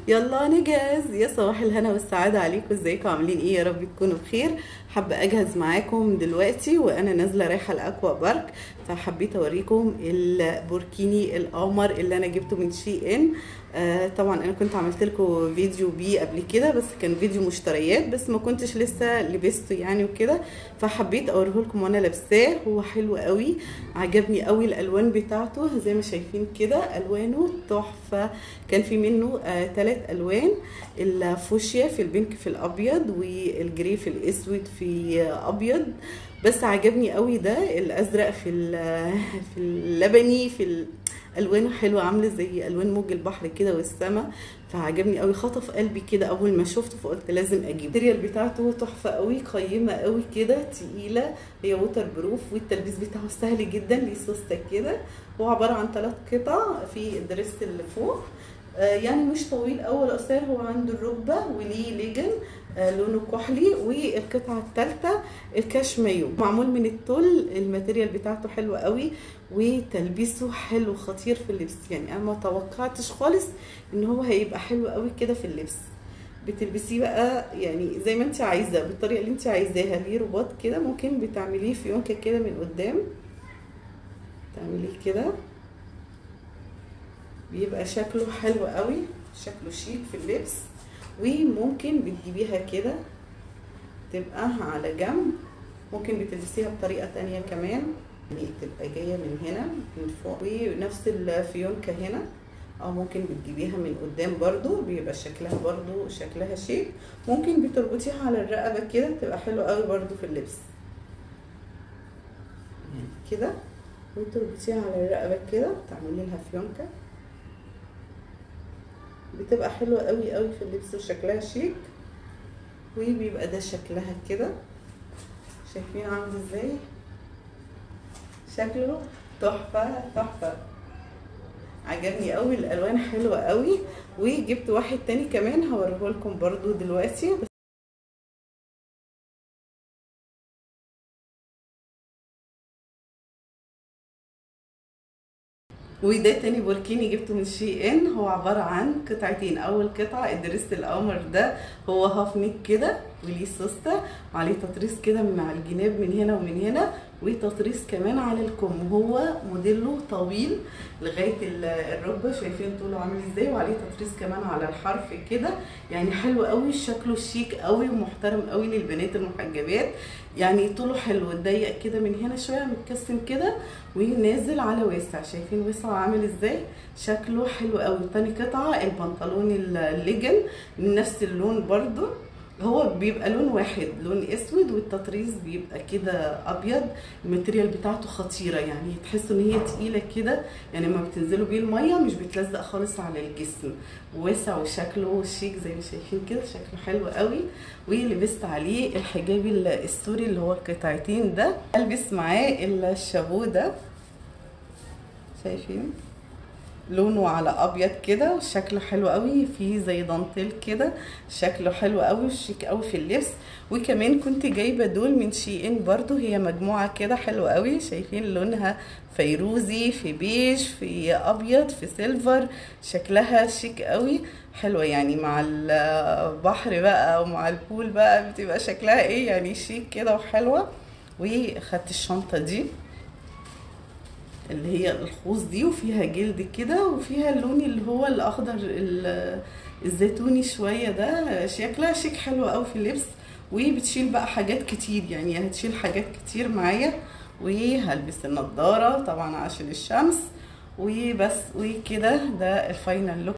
يلا نجهز يا صباح الهنا والسعادة عليكم ازيكم عاملين ايه يا رب تكونوا بخير حابة اجهز معاكم دلوقتي وانا نازلة رايحة الاكوا بارك فحبيت اوريكم البوركيني القمر اللي انا جبته من شي ان آه طبعا انا كنت عملت لكم فيديو بيه قبل كده بس كان فيديو مشتريات بس ما كنتش لسه لبسته يعني وكده فحبيت اوريه لكم وانا لابساه هو حلو قوي عجبني قوي الالوان بتاعته زي ما شايفين كده الوانه تحفه كان في منه آه ثلاث الوان الفوشيا في البينك في الابيض والجري في الاسود في ابيض بس عجبني قوي ده الازرق في في اللبني في ال... الوانه حلوه عامله زي الوان موج البحر كده والسما فعجبني قوي خطف قلبي كده اول ما شفته فقلت لازم اجيب الماتيريال بتاعته تحفه قوي قيمه قوي كده تقيله هي ووتر بروف والتلبيس بتاعه سهل جدا ليه سوسته كده هو عباره عن ثلاث قطع في الدريس اللي فوق يعني مش طويل اول قصير هو عنده الركبه وليه ليجن لونه كحلي والقطعه الثالثه الكاش مايو معمول من التول الماتيريال بتاعته حلوه قوي وتلبيسه حلو خطير في اللبس يعني انا ما توقعتش خالص ان هو هيبقى حلو قوي كده في اللبس بتلبسيه بقى يعني زي ما انت عايزه بالطريقه اللي انت عايزاها ليه رباط كده ممكن بتعمليه في يونكه كده من قدام تعمليه كده بيبقى شكله حلو قوي شكله شيك في اللبس وممكن بتجيبيها كده تبقى على جنب ممكن بتلبسيها بطريقه تانية كمان تبقى جايه من هنا من فوق ونفس الفيونكه هنا او ممكن بتجيبيها من قدام برضو بيبقى شكلها برضو شكلها شيك ممكن بتربطيها على الرقبه كده تبقى حلوه قوي برضو في اللبس يعني كده وتربطيها على الرقبه كده تعملي لها فيونكه بتبقى حلوه قوي قوي في اللبس وشكلها شيك وبيبقى ده شكلها كده شايفين عامل ازاي شكله تحفه تحفه عجبني قوي الالوان حلوه قوي وجبت واحد تاني كمان هوريه لكم برضو دلوقتي بس وده تاني بوركيني جبته من شي ان هو عبارة عن قطعتين اول قطعة الدريس القمر ده هو هاف نيك كده وليه سوستة وعليه تطريز كده من على الجناب من هنا ومن هنا وتطريز كمان على الكم هو موديله طويل لغايه الركبه شايفين طوله عامل ازاي وعليه تطريز كمان على الحرف كده يعني حلو قوي شكله شيك قوي ومحترم قوي للبنات المحجبات يعني طوله حلو ضيق كده من هنا شويه متكسم كده ونازل على واسع شايفين واسع عامل ازاي شكله حلو قوي تاني قطعه البنطلون الليجن من نفس اللون برضو هو بيبقى لون واحد لون اسود والتطريز بيبقى كده ابيض الماتيريال بتاعته خطيره يعني تحسوا ان هي تقيله كده يعني لما بتنزلوا بيه الميه مش بتلزق خالص على الجسم واسع وشكله شيك زي ما شايفين كده شكله حلو قوي ولبست عليه الحجاب السوري اللي هو القطعتين ده البس معاه الشابو ده شايفين لونه على ابيض كده وشكله حلو قوي فيه زي دانتيل كده شكله حلو قوي وشيك قوي في اللبس وكمان كنت جايبه دول من شي ان برضو هي مجموعه كده حلوه قوي شايفين لونها فيروزي في بيج في ابيض في سيلفر شكلها شيك قوي حلوه يعني مع البحر بقى ومع البول بقى بتبقى شكلها ايه يعني شيك كده وحلوه وخدت الشنطه دي اللي هي الخوص دي وفيها جلد كده وفيها اللون اللي هو الاخضر الزيتوني شويه ده شكلها شيك حلو قوي في اللبس وبتشيل بقى حاجات كتير يعني هتشيل حاجات كتير معايا وهلبس النضاره طبعا عشان الشمس وبس وكده ده الفاينل لوك